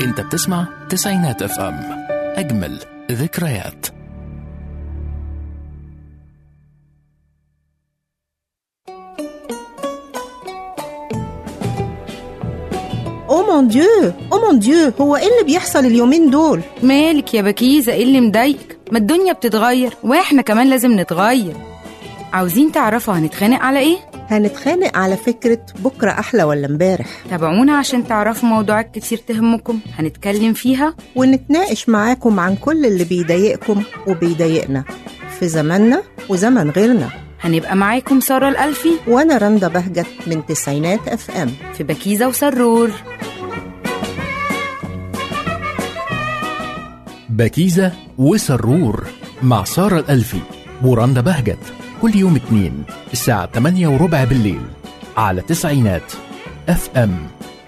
انت بتسمع تسعينات اف ام اجمل ذكريات او مون ديو او مون ديو هو ايه اللي بيحصل اليومين دول مالك يا بكيزة ايه اللي مضايقك ما الدنيا بتتغير واحنا كمان لازم نتغير عاوزين تعرفوا هنتخانق على ايه هنتخانق على فكرة بكرة أحلى ولا امبارح تابعونا عشان تعرفوا موضوعات كتير تهمكم هنتكلم فيها ونتناقش معاكم عن كل اللي بيضايقكم وبيضايقنا في زماننا وزمن غيرنا هنبقى معاكم سارة الألفي وأنا رندا بهجت من تسعينات اف ام في بكيزة وسرور بكيزة وسرور مع سارة الألفي ورندا بهجت كل يوم اثنين الساعة 8 وربع بالليل على تسعينات اف ام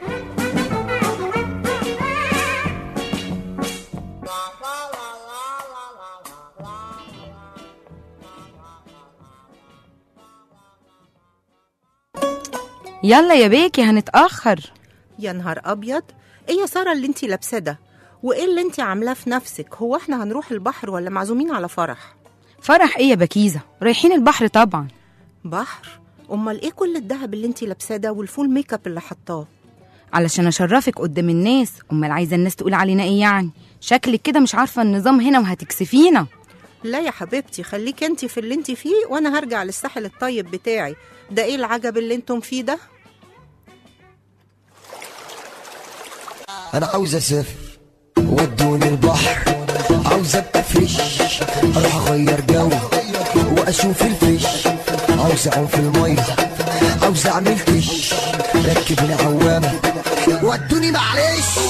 يلا يا بيكي هنتأخر يا نهار أبيض ايه يا سارة اللي انتي لابساه ده وايه اللي انتي عاملاه في نفسك هو احنا هنروح البحر ولا معزومين على فرح فرح ايه يا بكيزة رايحين البحر طبعا بحر امال ايه كل الدهب اللي انتي لابساه ده والفول ميك اب اللي حطاه علشان اشرفك قدام الناس امال عايزه الناس تقول علينا ايه يعني شكلك كده مش عارفه النظام هنا وهتكسفينا لا يا حبيبتي خليك انتي في اللي انتي فيه وانا هرجع للساحل الطيب بتاعي ده ايه العجب اللي انتم فيه ده انا عاوز اسافر ودوني البحر عاوز ابقى فريش اروح اغير جو واشوف الفيش عاوز اعوم في الميه عاوز اعمل كش ركبني عوامه ودوني معلش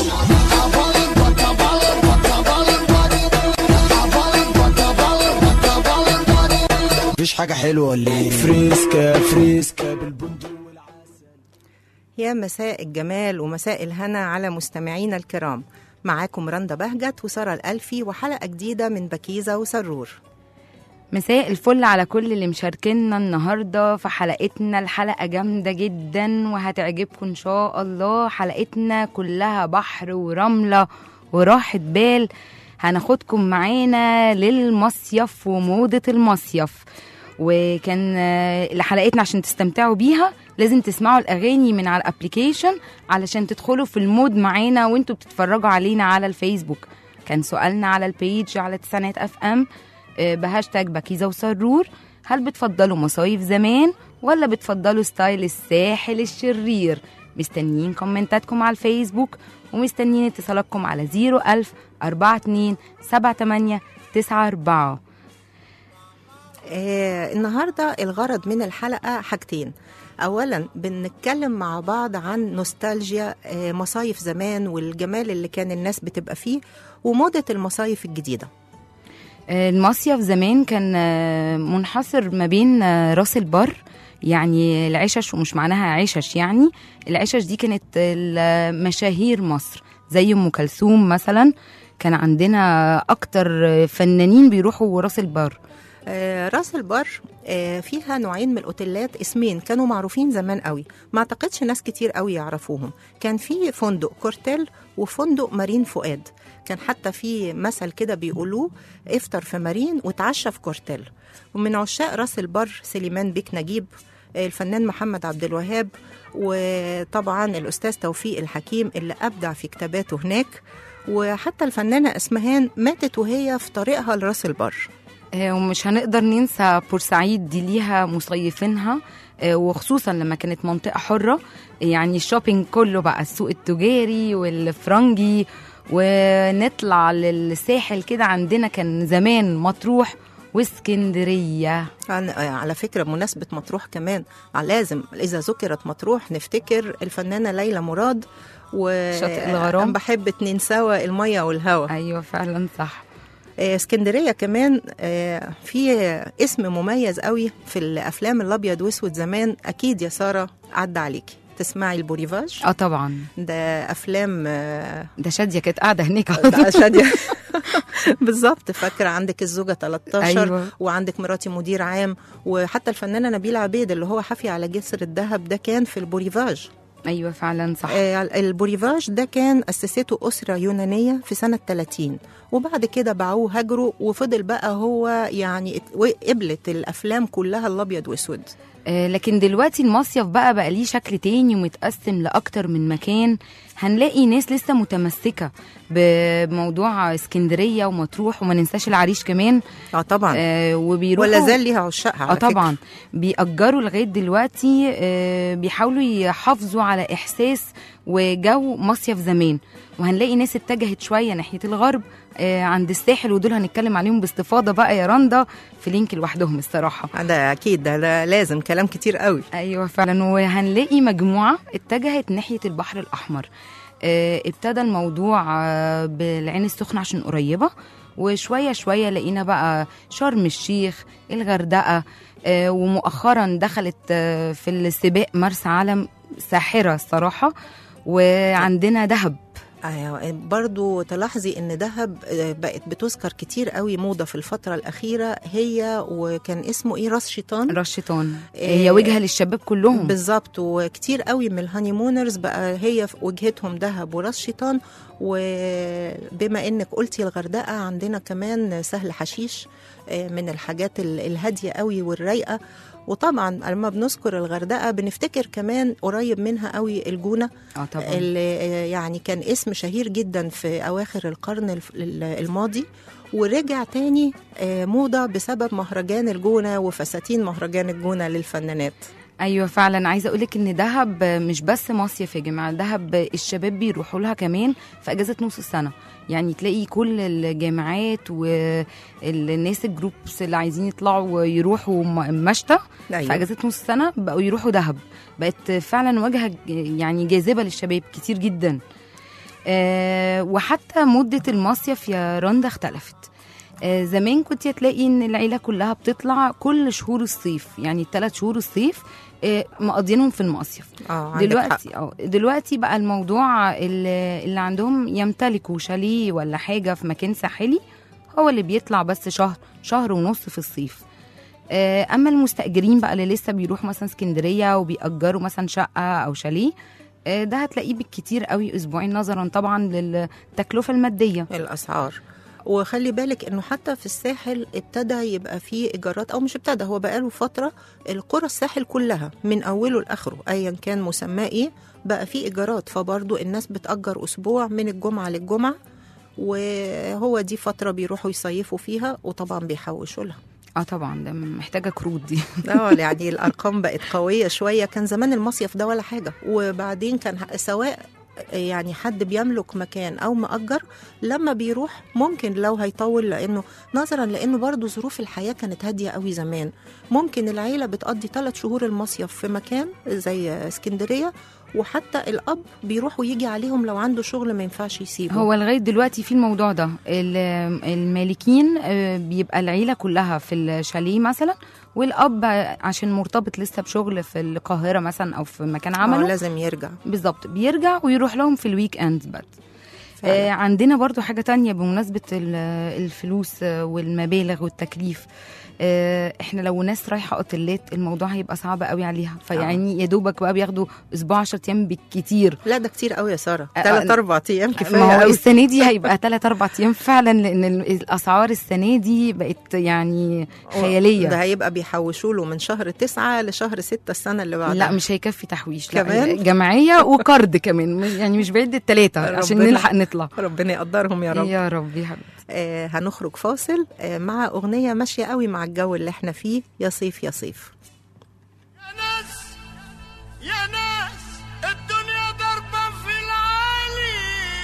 مفيش حاجة حلوة ولا ايه؟ فريسكا فريسكا بالبندق يا مساء الجمال ومساء الهنا على مستمعينا الكرام معاكم رندا بهجت وسارة الألفي وحلقة جديدة من بكيزة وسرور مساء الفل على كل اللي مشاركينا النهارده في حلقتنا الحلقه جامده جدا وهتعجبكم ان شاء الله حلقتنا كلها بحر ورمله وراحه بال هناخدكم معانا للمصيف وموضه المصيف وكان آه، حلقتنا عشان تستمتعوا بيها لازم تسمعوا الاغاني من على الابليكيشن علشان تدخلوا في المود معانا وانتوا بتتفرجوا علينا على الفيسبوك كان سؤالنا على البيج على تسعينات اف ام آه، بهاشتاج بكيزة وسرور هل بتفضلوا مصايف زمان ولا بتفضلوا ستايل الساحل الشرير مستنيين كومنتاتكم على الفيسبوك ومستنيين اتصالاتكم على 01000 42 78 94 آه النهاردة الغرض من الحلقة حاجتين أولا بنتكلم مع بعض عن نوستالجيا آه مصايف زمان والجمال اللي كان الناس بتبقى فيه وموضة المصايف الجديدة آه، المصيف زمان كان آه، منحصر ما بين آه، راس البر يعني العشش ومش معناها عشش يعني العشش دي كانت مشاهير مصر زي ام كلثوم مثلا كان عندنا اكتر فنانين بيروحوا راس البر آه، راس البر آه، فيها نوعين من الاوتيلات اسمين كانوا معروفين زمان قوي ما اعتقدش ناس كتير قوي يعرفوهم كان في فندق كورتيل وفندق مارين فؤاد كان حتى في مثل كده بيقولوه افطر في مارين وتعشى في كورتيل ومن عشاق راس البر سليمان بيك نجيب آه، الفنان محمد عبد الوهاب وطبعا الاستاذ توفيق الحكيم اللي ابدع في كتاباته هناك وحتى الفنانه اسمهان ماتت وهي في طريقها لراس البر آه، ومش هنقدر ننسى بورسعيد دي ليها مصيفينها آه، وخصوصا لما كانت منطقة حرة يعني الشوبينج كله بقى السوق التجاري والفرنجي ونطلع للساحل كده عندنا كان زمان مطروح واسكندرية عن- على فكرة بمناسبة مطروح كمان لازم إذا ذكرت مطروح نفتكر الفنانة ليلى مراد و شاطئ الغرام. أنا بحب اتنين سوا المية والهوا أيوة فعلا صح آه، اسكندرية كمان آه، في اسم مميز قوي في الأفلام الأبيض وأسود زمان أكيد يا سارة عدى عليكي تسمعي البوريفاج اه طبعا ده أفلام آه، ده شادية كانت قاعدة هناك على ده طول. شادية بالظبط فاكرة عندك الزوجة 13 أيوة. وعندك مراتي مدير عام وحتى الفنانة نبيلة عبيد اللي هو حفي على جسر الذهب ده كان في البوريفاج ايوه فعلا صح آه، البوريفاج ده كان أسسته أسرة يونانية في سنة 30 وبعد كده باعوه هاجروا وفضل بقى هو يعني ات- قبلت الأفلام كلها الأبيض وأسود آه، لكن دلوقتي المصيف بقى بقى ليه شكل تاني ومتقسم لأكتر من مكان هنلاقي ناس لسه متمسكة بموضوع اسكندرية ومطروح وما ننساش العريش كمان اه طبعا آه وبيروحوا ولا زال ليها عشاقها على اه طبعا فكرة. بيأجروا لغاية دلوقتي آه بيحاولوا يحافظوا على إحساس وجو مصيف زمان وهنلاقي ناس اتجهت شوية ناحية الغرب آه عند الساحل ودول هنتكلم عليهم باستفاضة بقى يا رندا في لينك لوحدهم الصراحة ده أكيد ده, ده لازم كلام كتير قوي ايوه فعلا وهنلاقي مجموعه اتجهت ناحيه البحر الاحمر آه، ابتدى الموضوع آه، بالعين السخنه عشان قريبه وشويه شويه لقينا بقى شرم الشيخ الغردقه آه، ومؤخرا دخلت آه، في السباق مرسى علم ساحره الصراحه وعندنا دهب أيوة برضو تلاحظي ان دهب آه، بقت بتذكر كتير قوي موضة في الفترة الأخيرة هي وكان اسمه ايه راس شيطان راس شيطان إيه، هي وجهه للشباب كلهم بالظبط وكتير قوي من الهانيمونرز بقى هي في وجهتهم دهب وراس شيطان وبما انك قلتي الغردقه عندنا كمان سهل حشيش آه، من الحاجات ال- الهاديه قوي والرايقه وطبعا لما بنذكر الغردقه بنفتكر كمان قريب منها قوي الجونه اه طبعا اللي آه، يعني كان اسم شهير جدا في اواخر القرن الف- ال- الماضي ورجع تاني آه، موضه بسبب مهرجان الجونه وفساتين مهرجان الجونه للفنانات ايوه فعلا عايزه اقولك ان دهب مش بس مصيف يا جماعه دهب الشباب بيروحوا لها كمان في اجازه نص السنه يعني تلاقي كل الجامعات والناس الجروبس اللي عايزين يطلعوا ويروحوا م- مشتى في أيوة. اجازه نص السنه بقوا يروحوا دهب بقت فعلا واجهه ج- يعني جاذبه للشباب كتير جدا آه وحتى مده المصيف يا رندا اختلفت آه، زمان كنت تلاقي ان العيله كلها بتطلع كل شهور الصيف يعني الثلاث شهور الصيف آه، مقضينهم في المصيف اه عندك حق. دلوقتي اه دلوقتي بقى الموضوع اللي, اللي عندهم يمتلكوا شاليه ولا حاجه في مكان ساحلي هو اللي بيطلع بس شهر شهر ونص في الصيف آه، اما المستاجرين بقى اللي لسه بيروحوا مثلا اسكندريه وبيأجروا مثلا شقه او شاليه آه، ده هتلاقيه بالكتير قوي اسبوعين نظرا طبعا للتكلفه الماديه الاسعار وخلي بالك انه حتى في الساحل ابتدى يبقى فيه ايجارات او مش ابتدى هو بقاله فتره القرى الساحل كلها من اوله لاخره ايا كان مسماه ايه بقى فيه ايجارات فبرضه الناس بتاجر اسبوع من الجمعه للجمعه وهو دي فتره بيروحوا يصيفوا فيها وطبعا بيحوشوا لها اه طبعا ده محتاجه كروت دي اه يعني الارقام بقت قويه شويه كان زمان المصيف ده ولا حاجه وبعدين كان ح- سواء يعني حد بيملك مكان او مأجر لما بيروح ممكن لو هيطول لانه نظرا لانه برضو ظروف الحياه كانت هاديه قوي زمان ممكن العيله بتقضي ثلاث شهور المصيف في مكان زي اسكندريه وحتى الاب بيروح ويجي عليهم لو عنده شغل ما ينفعش يسيبه هو لغايه دلوقتي في الموضوع ده ال- المالكين آه، بيبقى العيله كلها في الشاليه مثلا والاب عشان مرتبط لسه بشغل في القاهره مثلا او في مكان آه، عمله لازم يرجع بالظبط بيرجع ويروح لهم في الويك اند بس فعلا. آه عندنا برضو حاجة تانية بمناسبة ال- الفلوس آه، والمبالغ والتكليف آه احنا لو ناس رايحة اوتيلات الموضوع هيبقى صعب قوي عليها فيعني يا دوبك بقى بياخدوا اسبوع 10 ايام بالكتير لا ده كتير قوي يا ساره آه، ثلاث آه، اربع ايام كفايه ما هو قوي السنة دي هيبقى 3 4 ايام فعلا لان ال- الاسعار السنة دي بقت يعني ده خيالية هيبقى بيحوشوا له من شهر تسعة لشهر ستة السنة اللي بعدها لا مش هيكفي تحويش لا كمان؟ جمعية وقرض كمان يعني مش بعيد التلاتة عشان ربنا- نلحق نطلع ربنا يقدرهم يا رب يا رب يا حبيبي آه هنخرج فاصل آه مع أغنية ماشية قوي مع الجو اللي احنا فيه يا صيف يا صيف يا ناس يا ناس الدنيا ضربة في العالي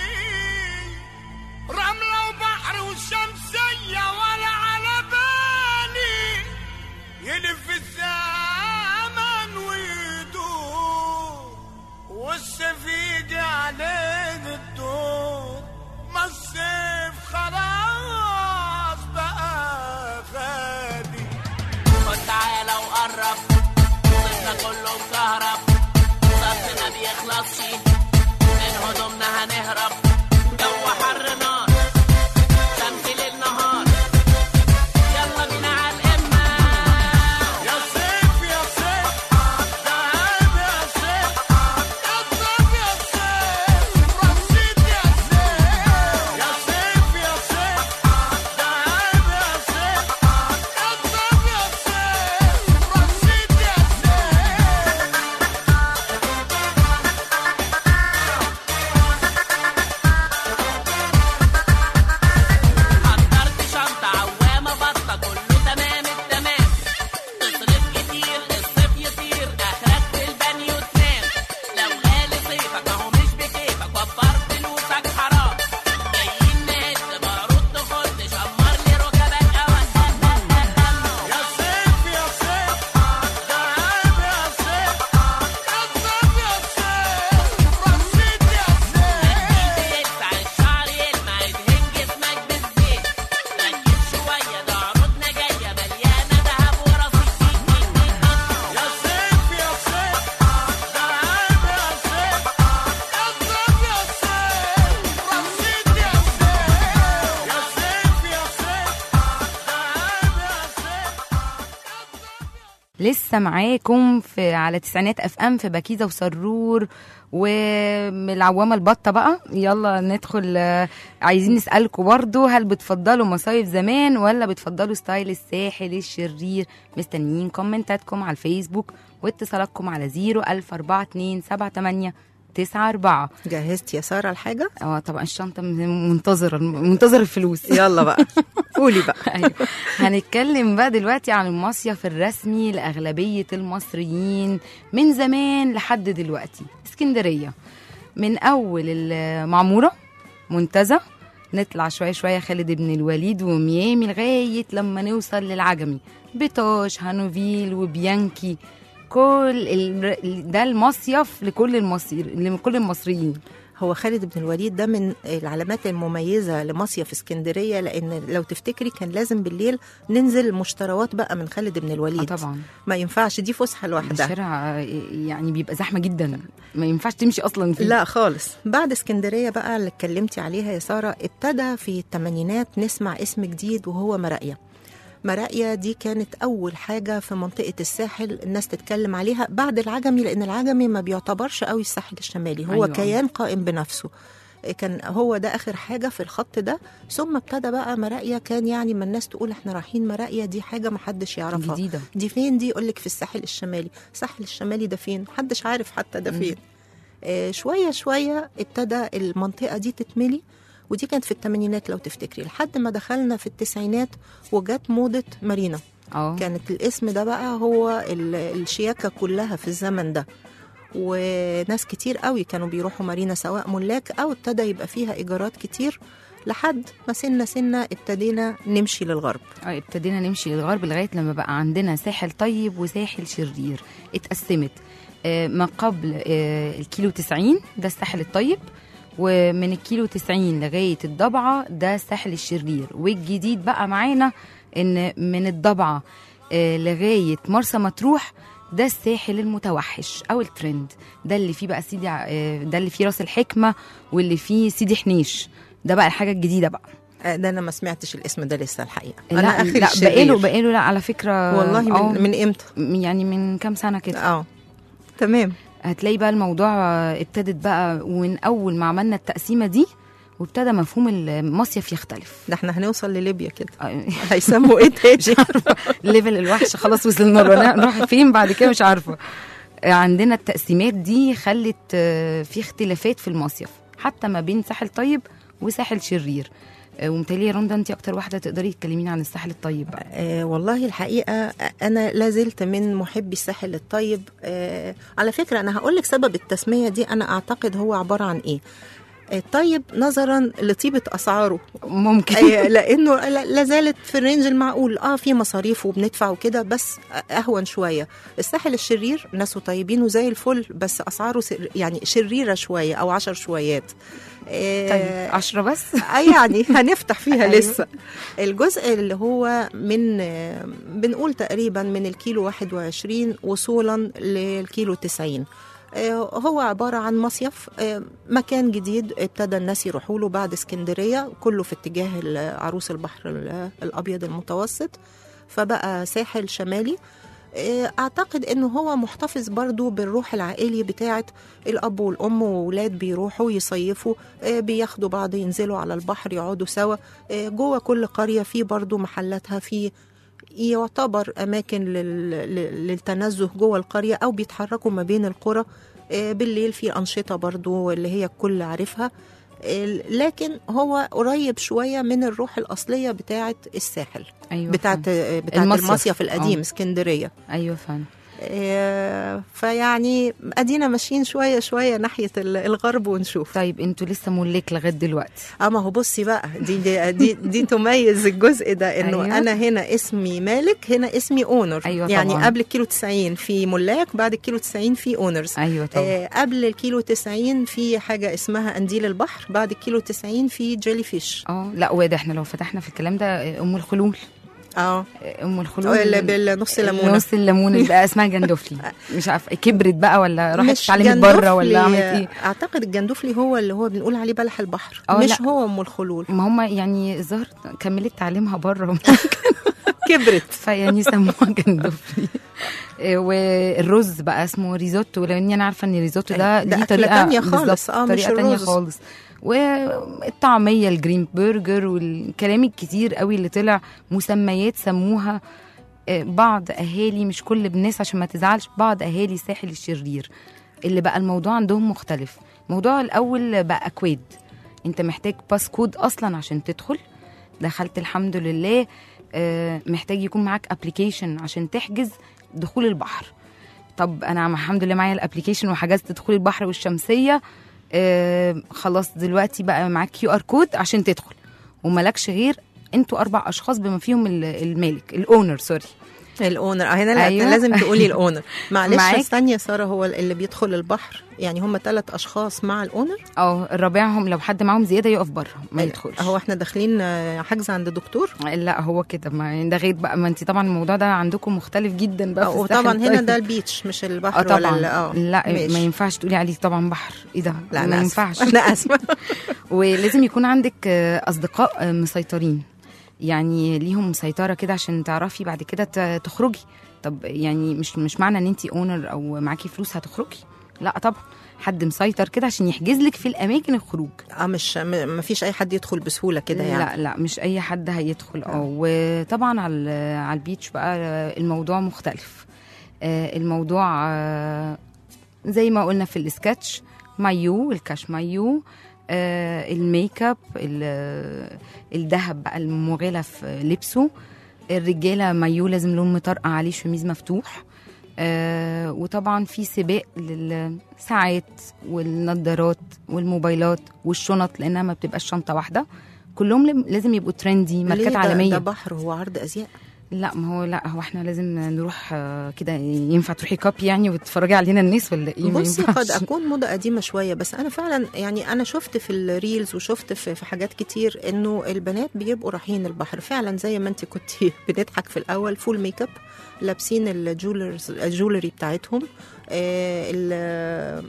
رملة وبحر وشمسية ولا على بالي يلف الزمن ويدور والسيف يجي عليه الدور ما السيف خلاص بقى غالي وتعالى وقرب صيفنا كله مكهرب صفنا بيخلصش من هدومنا هنهرب جو حر نار شمس ليل نهار يلا بينا على القمة يا صيف يا صيف تعال يا صيف لسه معاكم في على تسعينات اف ام في بكيزه وسرور والعوامه البطه بقى يلا ندخل آه، عايزين نسالكم برضو هل بتفضلوا مصايف زمان ولا بتفضلوا ستايل الساحل الشرير مستنيين كومنتاتكم على الفيسبوك واتصالاتكم على 0 تسعة أربعة جهزت يا ساره الحاجه اه طبعا الشنطة من- منتظرة منتظرة الفلوس يلا بقى قولي بقى أيوة. هنتكلم بقى دلوقتي عن المصيف الرسمي لأغلبية المصريين من زمان لحد دلوقتي اسكندرية من أول المعمورة منتزه نطلع شوية شوية خالد بن الوليد وميامي لغاية لما نوصل للعجمي بطاش هانوفيل وبيانكي كل ال... ده المصيف لكل المصري لكل المصريين هو خالد بن الوليد ده من العلامات المميزة لمصيف اسكندرية لأن لو تفتكري كان لازم بالليل ننزل مشتروات بقى من خالد بن اه الوليد طبعا ما ينفعش دي فسحة لوحدها الشارع يعني بيبقى زحمه جدا ما ينفعش تمشي اصلا فيه لا خالص بعد اسكندرية بقى اللي اتكلمتي عليها يا سارة ابتدى في الثمانينات نسمع اسم جديد وهو مراقية مراقية دي كانت أول حاجة في منطقة الساحل الناس تتكلم عليها بعد العجمي لأن العجمي ما بيعتبرش قوي الساحل الشمالي هو أيوة. أيوة. كيان قائم بنفسه كان هو ده آخر حاجة في الخط ده ثم ابتدى بقى مراقية كان يعني ما الناس تقول احنا رايحين مراقية دي حاجة ما حدش يعرفها جديده دي فين دي يقول لك في الساحل الشمالي الساحل الشمالي ده فين محدش عارف حتى ده مم. فين آه شوية شوية ابتدى المنطقة دي تتملي ودي كانت في الثمانينات لو تفتكري لحد ما دخلنا في التسعينات وجت موضة مارينا اه كانت الاسم ده بقى هو ال- الشياكة كلها في الزمن ده وناس كتير قوي كانوا بيروحوا مارينا سواء ملاك أو ابتدى يبقى فيها إيجارات كتير لحد ما سنة سنة ابتدينا نمشي للغرب اه ابتدينا نمشي للغرب لغايه لما بقى عندنا ساحل طيب وساحل شرير اتقسمت آه، ما قبل آه، الكيلو 90 ده الساحل الطيب ومن الكيلو 90 لغايه الضبعه ده الساحل الشرير والجديد بقى معانا ان من الضبعه آه، لغايه مرسى مطروح ده الساحل المتوحش او الترند ده اللي فيه بقى سيدي ع- آه، ده اللي فيه راس الحكمه واللي فيه سيدي حنيش ده بقى الحاجه الجديده بقى آه، ده أنا ما سمعتش الاسم ده لسه الحقيقة لا أنا آخر لا الشرير. بقاله بقاله لا على فكره والله آه، من, من إمتى يعني من كام سنه كده اه تمام هتلاقي بقى الموضوع ابتدت بقى ومن اول ما عملنا التقسيمه دي وابتدى مفهوم المصيف يختلف ده احنا هنوصل لليبيا كده آه، هيسموا ايه تاني ليفل الوحش خلاص وصلنا له نروح فين بعد كده مش عارفه عندنا التقسيمات دي خلت آه، في اختلافات في المصيف حتى ما بين ساحل طيب وساحل شرير آه، ومتهيألي يا رندا انت اكتر واحده تقدري تكلميني عن الساحل الطيب بقى آه والله الحقيقة أنا لازلت من محبي الساحل الطيب آه على فكرة أنا هقول لك سبب التسمية دي أنا أعتقد هو عبارة عن إيه الطيب نظرا لطيبة أسعاره ممكن آه، لانه لا لا زالت في الرينج المعقول اه في مصاريف وبندفع وكده بس اهون شويه الساحل الشرير ناسه طيبين وزي الفل بس اسعاره سر- يعني شريره شويه او عشر شويات آه، طيب عشرة بس آه يعني هنفتح فيها أيوة. لسه الجزء اللي هو من آه، بنقول تقريبا من الكيلو 21 وصولا للكيلو 90 آه، هو عبارة عن مصيف آه، مكان جديد ابتدى الناس يروحوا له بعد اسكندرية كله في اتجاه ال- عروس البحر ال- الأبيض المتوسط فبقى ساحل شمالي آه، أعتقد إنه هو محتفظ برضو بالروح العائلي بتاعت الأب والأم وولاد بيروحوا يصيفوا آه، بياخدوا بعض ينزلوا على البحر يقعدوا سوا آه، جوه كل قرية في برضو محلاتها في يعتبر أماكن لل- لل- للتنزه جوه القرية أو بيتحركوا ما بين القرى آه، بالليل في أنشطة برضو اللي هي الكل عارفها آه، لكن هو قريب شوية من الروح الأصلية بتاعة الساحل ايوه بتاعة فعلا. بتاعة المصيف. المصيف القديم آه. اسكندرية ايوه فعلا آه، فيعني ادينا ماشيين شويه شويه ناحيه ال- الغرب ونشوف طيب انتوا لسه ملاك لغايه دلوقتي اما هو بصي بقى دي دي دي, دي تميز الجزء ده انه أيوة. أيوة. انا هنا اسمي مالك هنا اسمي اونر أيوة يعني طبعاً. قبل الكيلو 90 في ملاك بعد الكيلو 90 في اونرز ايوه طبعا آه قبل الكيلو 90 في حاجه اسمها قنديل البحر بعد الكيلو 90 في جيلي فيش اه لا وده احنا لو فتحنا في الكلام ده آه، ام الخلول اه آه، ام الخلول اللي بالنص ليمونه نص الليمون اللي بقى اسمها جندفلي مش عارفه كبرت بقى ولا راحت مش اتعلمت بره جندفلي، ولا عملت ايه اعتقد الجندفلي هو اللي هو بنقول عليه بلح البحر آه، مش لا. هو ام الخلول ما هم يعني الظاهر كملت تعليمها بره كبرت فيعني سموها جندفلي آه، والرز بقى اسمه ريزوتو لاني انا عارفه ان الريزوتو ده ده ليه أكلة طريقه تانية خالص، بالظبط، آه، مش طريقه تانية الرز. خالص والطعميه الجرين برجر والكلام الكتير قوي اللي طلع مسميات سموها آه، بعض اهالي مش كل الناس عشان ما تزعلش بعض اهالي الساحل الشرير اللي بقى الموضوع عندهم مختلف الموضوع الاول بقى اكواد انت محتاج باسكود اصلا عشان تدخل دخلت الحمد لله آه، محتاج يكون معاك ابلكيشن عشان تحجز دخول البحر طب انا الحمد لله معايا الابلكيشن وحجزت دخول البحر والشمسيه آه خلاص دلوقتي بقى معاك كيو ار كود عشان تدخل وملكش غير انتوا اربع اشخاص بما فيهم ال- المالك الاونر سوري الاونر اه هنا لا أيوة. لازم تقولي الاونر معلش معاك. استني يا ساره هو اللي بيدخل البحر يعني هم ثلاث اشخاص مع الاونر او الرابعهم لو حد معاهم زياده يقف بره ما يدخلش هو احنا داخلين آه، حجز عند دكتور لا هو كده ما ده غير بقى ما انت طبعا الموضوع ده عندكم مختلف جدا بقى في وطبعا الساحل. هنا ده البيتش مش البحر اه طبعا ولا ال- اه لا ماشي. ما ينفعش تقولي عليه طبعا بحر ايه ده لا ما انا ينفعش اسفه انا اسفه ولازم يكون عندك آه، اصدقاء آه، مسيطرين يعني ليهم مسيطره كده عشان تعرفي بعد كده ت- تخرجي طب يعني مش مش معنى ان انت اونر او معاكي فلوس هتخرجي لا طبعا حد مسيطر كده عشان يحجز لك في الاماكن الخروج اه مش م- ما فيش اي حد يدخل بسهوله كده يعني لا لا مش اي حد هيدخل اه وطبعا على ال- على البيتش بقى الموضوع مختلف آه، الموضوع آه، زي ما قلنا في السكتش مايو الكاش مايو آه، الميك اب ال- الذهب بقى المغلف لبسه الرجاله مايو لازم لون مطرقع عليه شميز مفتوح آه وطبعا في سباق للساعات والنضارات والموبايلات والشنط لانها ما بتبقاش شنطه واحده كلهم لم- لازم يبقوا ترندي ليه ماركات ده- عالميه ده بحر هو عرض ازياء لا ما هو لا هو احنا لازم نروح آه، كده ينفع تروحي كابي يعني وتتفرجي علينا الناس ولا ايه ما بصي ينفعش. قد اكون موضه قديمه شويه بس انا فعلا يعني انا شفت في الريلز وشفت في, في حاجات كتير انه البنات بيبقوا رايحين البحر فعلا زي ما انت كنت بنضحك في الاول فول ميك اب لابسين الجولرز الجولري بتاعتهم آه، ال-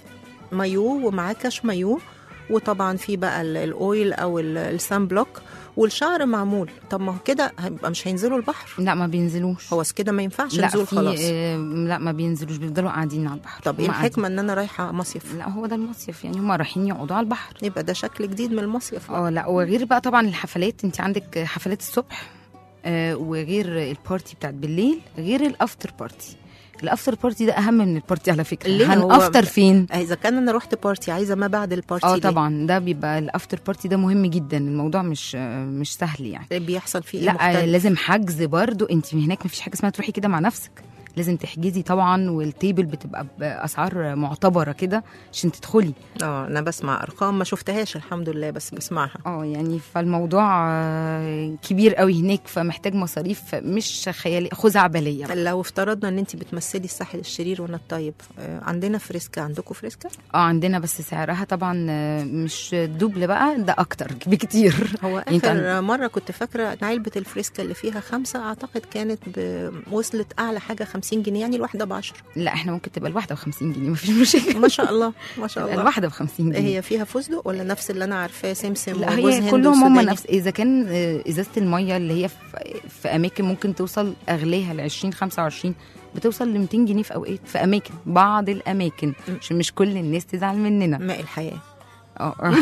مايو ومعاه كاش مايو وطبعا في بقى ال- الاويل او ال- السان بلوك والشعر معمول طب ما هو كده هيبقى مش هينزلوا البحر لا ما بينزلوش هو كده ما ينفعش لا نزول في خلاص آه، لا ما بينزلوش بيفضلوا قاعدين على البحر طب ايه هما قاعدين. الحكمه ان انا رايحه مصيف لا هو ده المصيف يعني هم رايحين يقعدوا على البحر يبقى ده شكل جديد من المصيف اه لا وغير بقى طبعا الحفلات انت عندك حفلات الصبح آه وغير البارتي بتاعت بالليل غير الافتر بارتي الافتر بارتي ده اهم من البارتي على فكره ليه؟ هو- هنافطر فين اذا كان انا رحت بارتي عايزه ما بعد البارتي اه دي. طبعا ده بيبقى الافتر بارتي ده مهم جدا الموضوع مش آه، مش سهل يعني بيحصل فيه ايه لا مختلف؟ آه، لازم حجز برضو انت هناك مفيش حاجه اسمها تروحي كده مع نفسك لازم تحجزي طبعا والتيبل بتبقى باسعار معتبره كده عشان تدخلي اه انا بسمع ارقام ما شفتهاش الحمد لله بس بسمعها اه يعني فالموضوع آه، كبير قوي هناك فمحتاج مصاريف مش خيالي خزعبليه بقى. لو افترضنا ان انت بتمثلي الساحل الشرير وانا الطيب آه، عندنا فريسكا عندكم فريسكا اه عندنا بس سعرها طبعا آه، مش دوبل بقى ده اكتر بكتير هو انت اخر مره كنت فاكره ان علبه الفريسكا اللي فيها خمسه اعتقد كانت ب... وصلت اعلى حاجه 50 جنيه يعني الواحده ب 10 لا احنا ممكن تبقى الواحده ب 50 جنيه مفيش مشكله ما شاء الله ما شاء تبقى الله الواحده ب 50 جنيه هي فيها فستق ولا نفس اللي انا عارفاه سمسم لا وجوز هي هند كلهم هم وسوداني؟ نفس اذا كان آه، ازازه الميه اللي هي في, في اماكن ممكن توصل اغلاها ل 20 25 بتوصل ل 200 جنيه في اوقات في اماكن بعض الاماكن عشان مش كل الناس تزعل مننا ماء الحياه اه آه.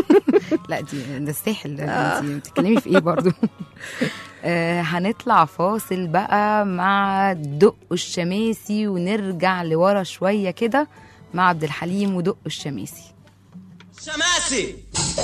لا دي ده الساحل ده انت بتتكلمي في ايه برضو آه هنطلع فاصل بقى مع دق الشماسي ونرجع لورا شويه كده مع عبد الحليم ودق الشماسي شماسي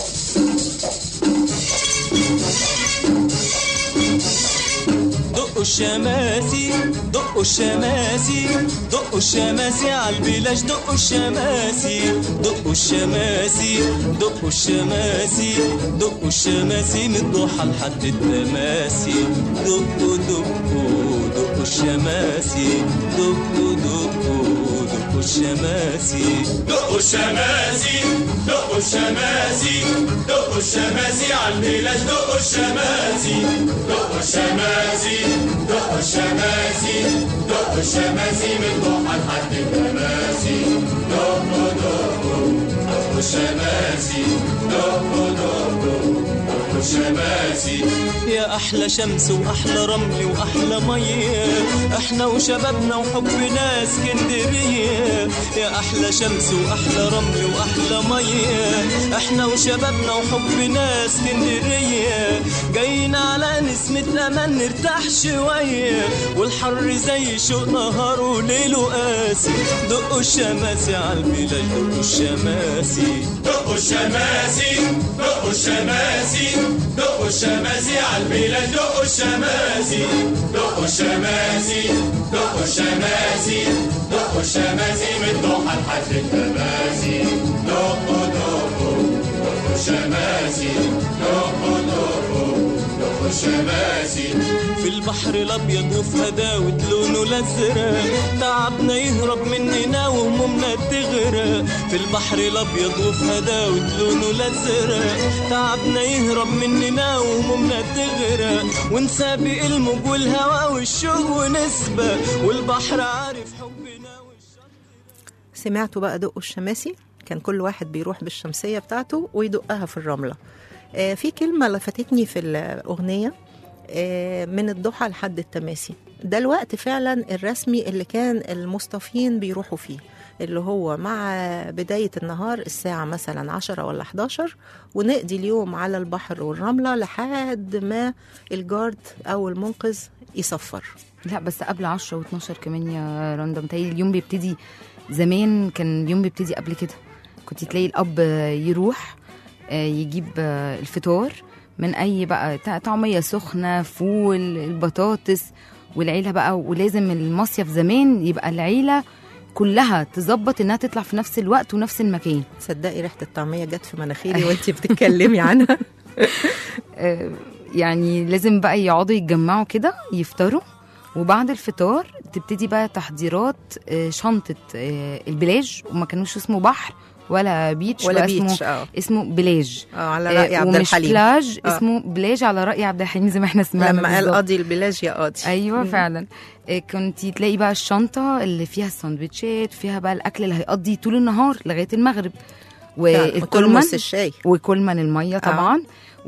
دقوا الشماسي دقوا الشماسي دقوا الشماسي عالبلاش دقوا الشماسي دقوا الشماسي دقوا الشماسي دقوا الشماسي من الضحى لحد التماسي دقوا دقوا دقوا الشماسي دقوا دقوا دقوا الشماسي دقوا الشماسي دقوا الشماسي دقوا الشماسي عالبلاش دقوا الشماسي دقوا الشماسي دقوا الشماسي دقوا الشماسي من ضحى لحد التماسي دقوا دقوا دقوا الشماسي دقوا دقوا دقوا الشماسي يا احلى شمس واحلى رمل واحلى ميه احنا وشبابنا وحبنا اسكندريه يا احلى شمس واحلى رمل واحلى ميه احنا وشبابنا وحبنا اسكندريه جايين على نسمة امان نرتاح شويه والحر زي شوق نهار وليله قاسي دقوا الشماسي عالبلاد دقوا الشماسي دقوا الشماسي دقوا الشماسي دقوا الشماسي على البلاد دقوا الشماسي دقوا الشماسي دقوا الشماسي دقوا الشماسي من ضحى لحد التماسي دقوا دقوا دقوا الشماسي دقوا دقوا دقوا الشماسي في البحر الابيض وفي هداوة لونه الازرق تعبنا يهرب مننا وهمومنا تغرق في البحر الابيض وفي هداوة لونه الازرق تعبنا يهرب مننا وهمومنا تغرق ونسابق الموج والهواء والشوق ونسبة والبحر عارف حبنا والشوق سمعتوا بقى دقوا الشماسي كان كل واحد بيروح بالشمسية بتاعته ويدقها في الرملة آه في كلمة لفتتني في الأغنية آه من الضحى لحد التماسي ده الوقت فعلا الرسمي اللي كان المصطفين بيروحوا فيه اللي هو مع بداية النهار الساعة مثلا عشرة ولا 11 ونقضي اليوم على البحر والرملة لحد ما الجارد أو المنقذ يصفر لا بس قبل 10 و12 كمان يا رندا متهيألي اليوم بيبتدي زمان كان اليوم بيبتدي قبل كده كنت تلاقي الاب يروح آه، يجيب آه، الفطار من اي بقى ط- طعميه سخنه فول البطاطس والعيله بقى ولازم المصيف زمان يبقى العيله كلها تظبط انها تطلع في نفس الوقت ونفس المكان تصدقي ريحة الطعمية جت في مناخيري وانتي بتتكلمي عنها آه، يعني لازم بقى يقعدوا يتجمعوا كده يفطروا وبعد الفطار تبتدي بقى تحضيرات آه، شنطة آه، البلاج وما كانوش اسمه بحر ولا بيتش ولا بقى بيتش اسمه اه اسمه بلاج اه على رأي آه، عبد ومش الحليم بلاج آه. اسمه بلاج على رأي عبد الحليم زي ما احنا سمعنا لما قال بالظبط. قاضي البلاج يا قاضي ايوه فعلا آه، كنتي تلاقي بقى الشنطه اللي فيها السندوتشات فيها بقى الاكل اللي هيقضي طول النهار لغايه المغرب والكولمان وترمس الشاي وكولمان الميه طبعا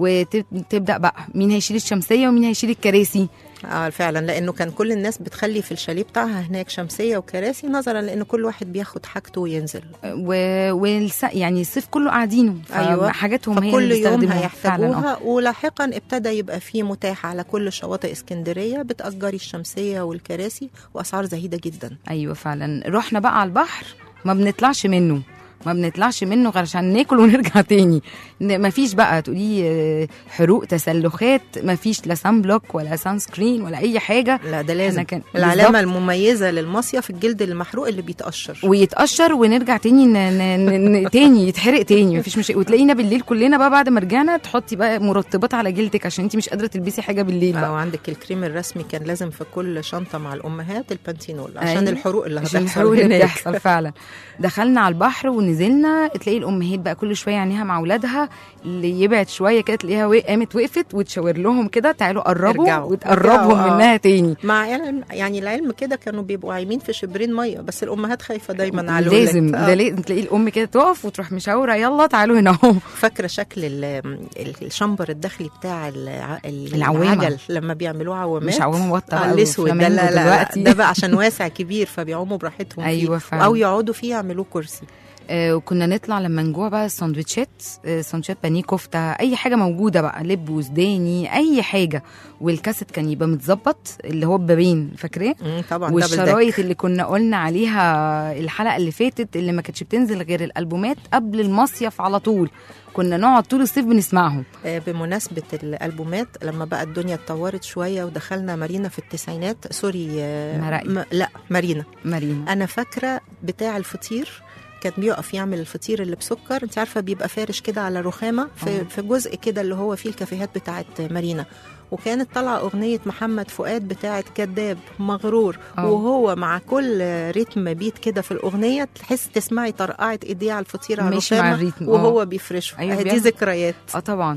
وتبدا بقى مين هيشيل الشمسيه ومين هيشيل الكراسي اه فعلا لانه كان كل الناس بتخلي في الشاليه بتاعها هناك شمسيه وكراسي نظرا لان كل واحد بياخد حاجته وينزل و... والس... يعني الصيف كله قاعدينه أيوة. حاجاتهم هي فكل اللي يوم بيستخدموها فعلا آه. هيحتاجوها ولاحقا ابتدى يبقى فيه متاح على كل شواطئ اسكندريه بتاجري الشمسيه والكراسي واسعار زهيده جدا ايوه فعلا رحنا بقى على البحر ما بنطلعش منه ما بنطلعش منه غير عشان ناكل ونرجع تاني ما فيش بقى تقولي آه، حروق تسلخات ما فيش لا سان بلوك ولا سان سكرين ولا اي حاجه لا ده لازم إحنا كان- العلامه بالظبط. المميزه للمصيف الجلد المحروق اللي بيتقشر ويتقشر ونرجع تاني ن... ن... ن... تاني يتحرق تاني مفيش مشكله وتلاقينا بالليل كلنا بقى بعد ما رجعنا تحطي بقى مرطبات على جلدك عشان انت مش قادره تلبسي حاجه بالليل او بقى عندك الكريم الرسمي كان لازم في كل شنطه مع الامهات البانتينول عشان أيوة. الحروق اللي عشان هتحصل الحروق اللي هناك بتحصل فعلا دخلنا على البحر ونزلنا تلاقي الامهات بقى كل شويه عينيها مع اولادها اللي يبعد شويه كده تلاقيها وق- قامت وقفت وتشاور لهم كده تعالوا قربوا ارجعوا. وتقربهم ارجعوا، آه. منها تاني مع علم يعني العلم كده كانوا بيبقوا عايمين في شبرين ميه بس الامهات خايفه دايما على الولاد لازم آه. ده لازم تلاقي الام كده تقف وتروح مشاوره يلا تعالوا هنا اهو فاكره شكل ال- ال- الشمبر الداخلي بتاع الع- ال- العوامة. العجل لما بيعملوه عوامات مش عوامه بطه آه بقى الاسود ده وفلامينجو لا لا, لا دلوقتي ده بقى عشان واسع كبير فبيعوموا براحتهم أيوة فيه فعلا. او يقعدوا فيه يعملوه كرسي آه، وكنا نطلع لما نجوع بقى السندوتشات آه، سندوتشات بانيه كفته اي حاجه موجوده بقى لب وسوداني اي حاجه والكاسيت كان يبقى متظبط اللي هو ببابين فاكراه مم، طبعا والشرايط اللي كنا قلنا عليها الحلقه اللي فاتت اللي ما كانتش بتنزل غير الالبومات قبل المصيف على طول كنا نقعد طول الصيف بنسمعهم آه، بمناسبة الألبومات لما بقى الدنيا اتطورت شوية ودخلنا مارينا في التسعينات سوري آه، مرقي. م... لا مارينا مارينا أنا فاكرة بتاع الفطير كان بيقف يعمل الفطير اللي بسكر انت عارفه بيبقى فارش كده على رخامه في, في جزء كده اللي هو فيه الكافيهات بتاعت مارينا وكانت طالعه اغنيه محمد فؤاد بتاعت كذاب مغرور آه. وهو مع كل رتم بيت كده في الاغنيه تحس تسمعي طرقعه ايديه على الفطير على ماشي مع الرخامه الريتم، آه. وهو بيفرشه أيوة، أيوة دي بيعمل- ذكريات اه طبعا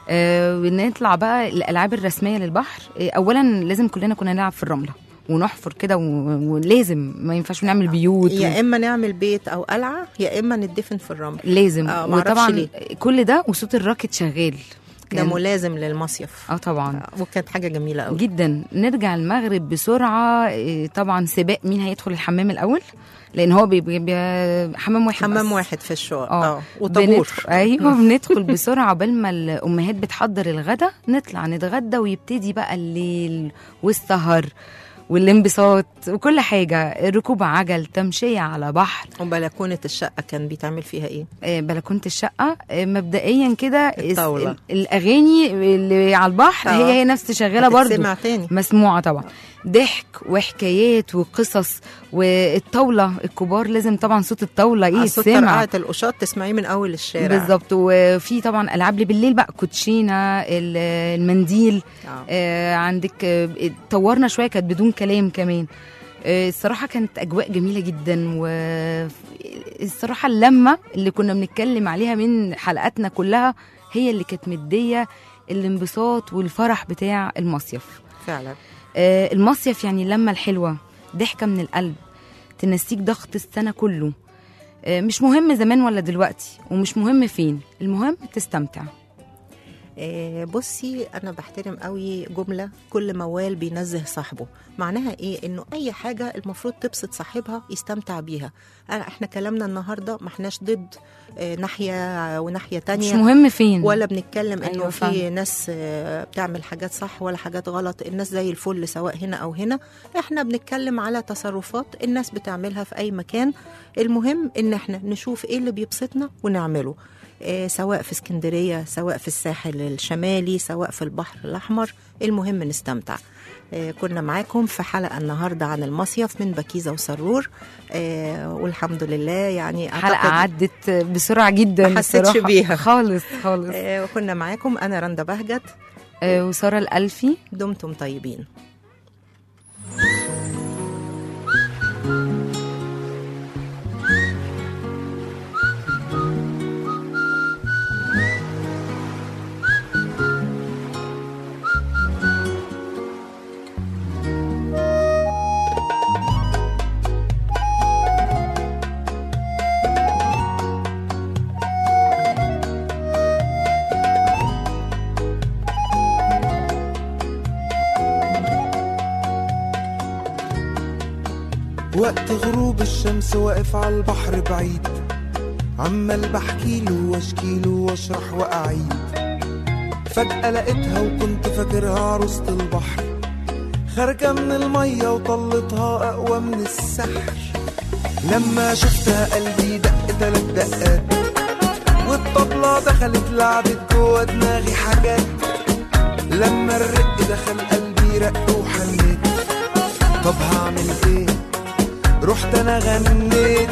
آه ونطلع بقى الالعاب الرسميه للبحر آه اولا لازم كلنا كنا نلعب في الرمله ونحفر كده و- ولازم ما ينفعش نعمل بيوت و... يا اما نعمل بيت او قلعه يا اما ندفن في الرمل لازم آه، معرفش وطبعا ليه. كل ده وصوت الراكت شغال ده كان- ملازم للمصيف اه طبعا وكانت حاجه جميله قوي جدا نرجع المغرب بسرعه إيه، طبعا سباق مين هيدخل الحمام الاول لان هو بيبقى بي حمام واحد حمام بس. واحد في الشقق اه اه وطابور بندخل ايوه بندخل بسرعه قبل ما الامهات بتحضر الغدا نطلع نتغدى ويبتدي بقى الليل والسهر والانبساط وكل حاجه ركوب عجل تمشيه على بحر وبلكونه الشقه كان بيتعمل فيها ايه آه، بلكونه الشقه آه، مبدئيا كده الس- الطاولة. ال- الاغاني اللي على البحر آه. هي هي نفس شغاله برضو هتتسمع تاني مسموعه طبعا ضحك وحكايات وقصص والطاوله الكبار لازم طبعا صوت الطاوله ايه على صوت السمع طرقعه القشاط تسمعيه من اول الشارع بالظبط وفي طبعا العاب اللي بالليل بقى كوتشينه ال- المنديل آه. آه عندك آه، طورنا شويه كانت بدون كلام كمان آه، الصراحه كانت اجواء جميله جدا والصراحه اللمه اللي كنا بنتكلم عليها من حلقاتنا كلها هي اللي كانت مديه الانبساط والفرح بتاع المصيف فعلا آه، المصيف يعني اللمه الحلوه ضحكه من القلب تنسيك ضغط السنه كله آه، مش مهم زمان ولا دلوقتي ومش مهم فين المهم تستمتع آه، بصي انا بحترم قوي جمله كل موال بينزه صاحبه معناها ايه انه اي حاجه المفروض تبسط صاحبها يستمتع بيها أنا- احنا كلامنا النهارده ما احناش ضد آه، ناحيه وناحيه مش تانية مهم فين ولا بنتكلم انه أيوة في فعلا. ناس آه، بتعمل حاجات صح ولا حاجات غلط الناس زي الفل سواء هنا او هنا احنا بنتكلم على تصرفات الناس بتعملها في اي مكان المهم ان احنا نشوف ايه اللي بيبسطنا ونعمله آه، سواء في اسكندريه سواء في الساحل الشمالي سواء في البحر الاحمر المهم نستمتع آه، كنا معاكم في حلقه النهارده عن المصيف من بكيزه وسرور آه، والحمد لله يعني حلقه أعتقد عدت بسرعه جدا ما حسيتش الصراحة. بيها. خالص خالص آه، وكنا معاكم انا رندا بهجت آه، وساره الالفي دمتم طيبين وقت غروب الشمس واقف على البحر بعيد عمال بحكيله واشكيله واشرح واعيد فجأة لقيتها وكنت فاكرها عروسة البحر خارجة من المية وطلتها أقوى من السحر لما شفتها قلبي دق تلات دقات والطبلة دخلت لعبت جوا دماغي حاجات لما الرق دخل قلبي رق وحنيت طب هعمل ايه رحت انا غنيت